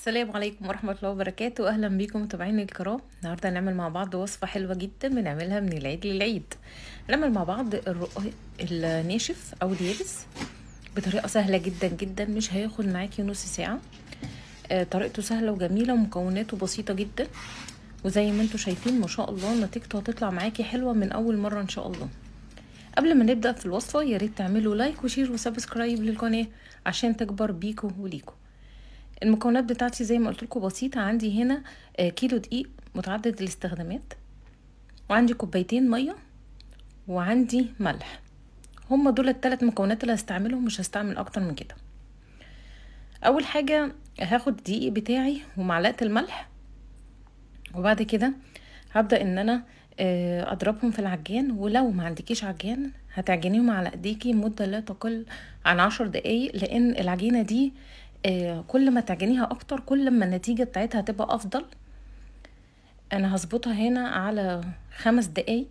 السلام عليكم ورحمة الله وبركاته أهلا بيكم متابعيني الكرام النهاردة هنعمل مع بعض وصفة حلوة جدا بنعملها من العيد للعيد نعمل مع بعض الرقاق الناشف أو اليابس بطريقة سهلة جدا جدا مش هياخد معاكي نص ساعة آه، طريقته سهلة وجميلة ومكوناته بسيطة جدا وزي ما انتم شايفين ما شاء الله نتيجته هتطلع معاكي حلوة من أول مرة إن شاء الله قبل ما نبدأ في الوصفة يا ريت تعملوا لايك وشير وسبسكرايب للقناة عشان تكبر بيكو وليكو المكونات بتاعتي زي ما قلت لكم بسيطه عندي هنا كيلو دقيق متعدد الاستخدامات وعندي كوبايتين ميه وعندي ملح هما دول الثلاث مكونات اللي هستعملهم مش هستعمل اكتر من كده اول حاجه هاخد الدقيق بتاعي ومعلقه الملح وبعد كده هبدا ان انا اضربهم في العجان ولو ما عندكيش عجان هتعجنيهم على ايديكي مده لا تقل عن عشر دقايق لان العجينه دي كل ما تعجنيها اكتر كل ما النتيجة بتاعتها هتبقى افضل انا هظبطها هنا على خمس دقايق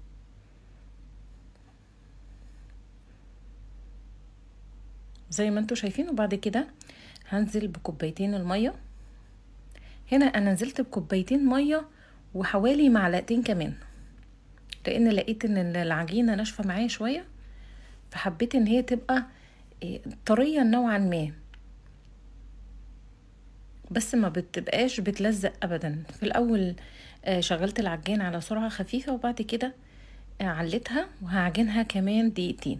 زي ما انتوا شايفين وبعد كده هنزل بكوبايتين المية هنا انا نزلت بكوبايتين مية وحوالي معلقتين كمان لان لقيت ان العجينة ناشفة معايا شوية فحبيت ان هي تبقى طرية نوعا ما بس ما بتبقاش بتلزق ابدا في الاول شغلت العجان على سرعه خفيفه وبعد كده علتها وهعجنها كمان دقيقتين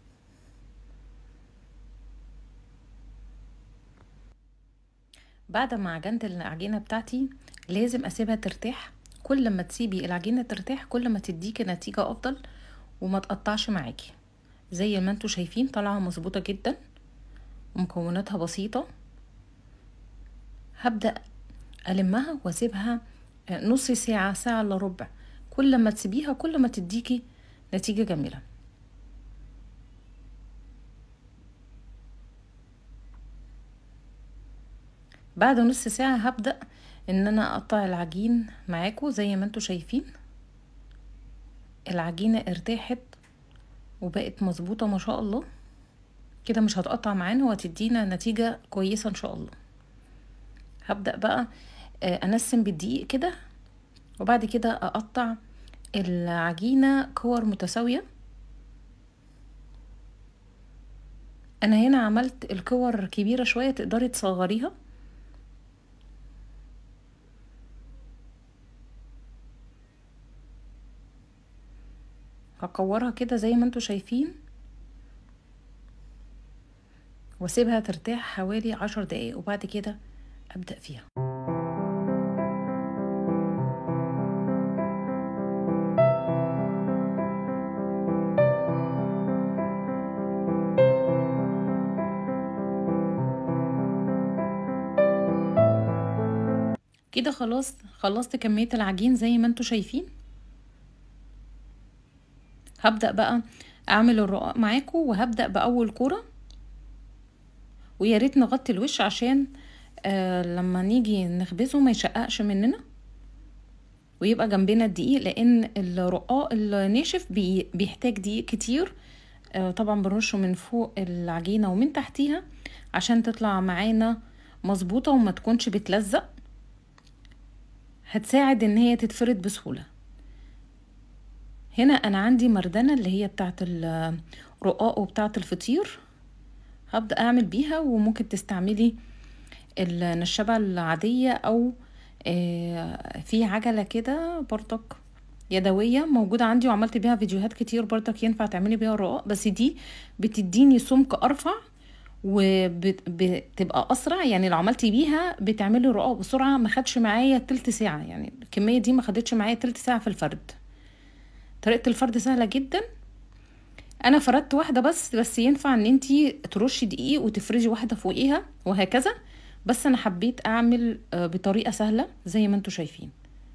بعد ما عجنت العجينه بتاعتي لازم اسيبها ترتاح كل ما تسيبي العجينه ترتاح كل ما تديكي نتيجه افضل وما تقطعش معاكي زي ما انتوا شايفين طالعه مظبوطه جدا ومكوناتها بسيطه هبدأ ألمها واسيبها نص ساعة ساعة الا ربع كل ما تسيبيها كل ما تديكي نتيجة جميلة بعد نص ساعة هبدأ ان انا اقطع العجين معاكم زي ما انتوا شايفين العجينة ارتاحت وبقت مظبوطة ما شاء الله كده مش هتقطع معانا وهتدينا نتيجة كويسة ان شاء الله هبدأ بقى أنسم بالدقيق كده وبعد كده أقطع العجينة كور متساوية أنا هنا عملت الكور كبيرة شوية تقدري تصغريها هكورها كده زي ما انتوا شايفين واسيبها ترتاح حوالي عشر دقايق وبعد كده أبدأ فيها كده خلاص خلصت كمية العجين زي ما انتوا شايفين هبدأ بقى اعمل الرقاق معاكم وهبدأ بأول كورة ويا ريت نغطي الوش عشان آه لما نيجي نخبزه ما يشققش مننا ويبقى جنبنا الدقيق لان الرقاق الناشف بي بيحتاج دقيق كتير آه طبعا بنرشه من فوق العجينه ومن تحتيها عشان تطلع معانا مظبوطه وما تكونش بتلزق هتساعد ان هي تتفرد بسهوله هنا انا عندي مردنه اللي هي بتاعه الرقاق وبتاعه الفطير هبدا اعمل بيها وممكن تستعملي النشابة العادية أو في عجلة كده برضك يدوية موجودة عندي وعملت بيها فيديوهات كتير برضك ينفع تعملي بيها الرقاق بس دي بتديني سمك أرفع وبتبقى أسرع يعني لو عملتي بيها بتعملي الرقاق بسرعة ما خدش معايا تلت ساعة يعني الكمية دي ما خدتش معايا تلت ساعة في الفرد طريقة الفرد سهلة جدا انا فردت واحده بس بس ينفع ان انتي ترشي دقيق وتفرجي واحده فوقيها وهكذا بس انا حبيت اعمل بطريقه سهله زي ما انتوا شايفين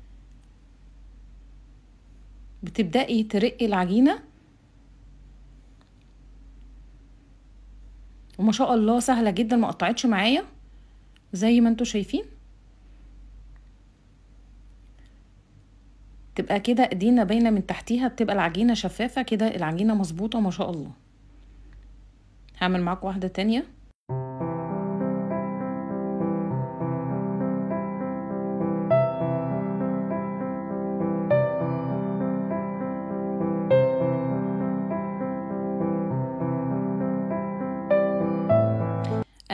بتبداي ترقي العجينه وما شاء الله سهله جدا ما قطعتش معايا زي ما انتوا شايفين تبقى كده ايدينا باينه من تحتيها بتبقى العجينه شفافه كده العجينه مظبوطه ما شاء الله هعمل معاكم واحده تانية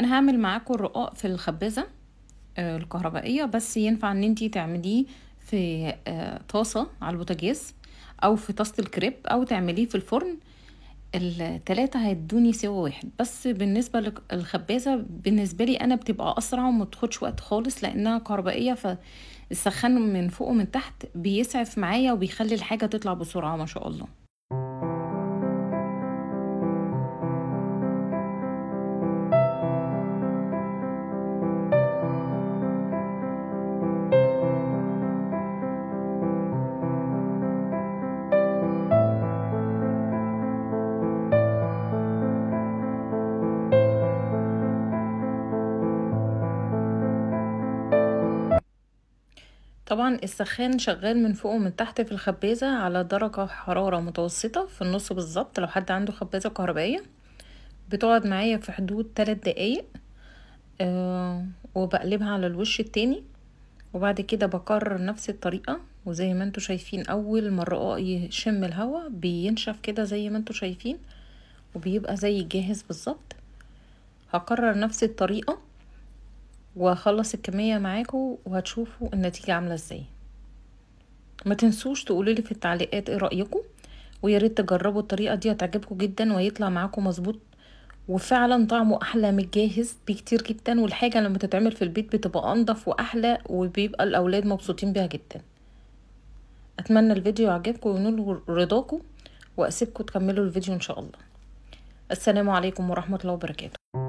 انا هعمل معاكم الرقاق في الخبازه آه، الكهربائيه بس ينفع ان انتي تعمليه في آه، طاسه على البوتاجاز او في طاسه الكريب او تعمليه في الفرن التلاتة هيدوني سوا واحد بس بالنسبة للخبازة بالنسبة لي أنا بتبقى أسرع وما تاخدش وقت خالص لأنها كهربائية فالسخان من فوق ومن تحت بيسعف معايا وبيخلي الحاجة تطلع بسرعة ما شاء الله طبعا السخان شغال من فوق ومن تحت في الخبازة على درجة حرارة متوسطة في النص بالظبط لو حد عنده خبازة كهربائية بتقعد معايا في حدود 3 دقايق آه وبقلبها على الوش التاني وبعد كده بكرر نفس الطريقة وزي ما انتوا شايفين اول ما الرقاق يشم الهواء بينشف كده زي ما انتوا شايفين وبيبقى زي جاهز بالظبط هكرر نفس الطريقة واخلص الكمية معاكم وهتشوفوا النتيجة عاملة ازاي ما تنسوش تقولولي في التعليقات ايه رأيكم ويا ريت تجربوا الطريقة دي هتعجبكم جدا وهيطلع معاكم مظبوط وفعلا طعمه احلى من الجاهز بكتير جدا والحاجة لما تتعمل في البيت بتبقى انضف واحلى وبيبقى الاولاد مبسوطين بيها جدا اتمنى الفيديو عجبكم وينول رضاكم واسيبكم تكملوا الفيديو ان شاء الله السلام عليكم ورحمة الله وبركاته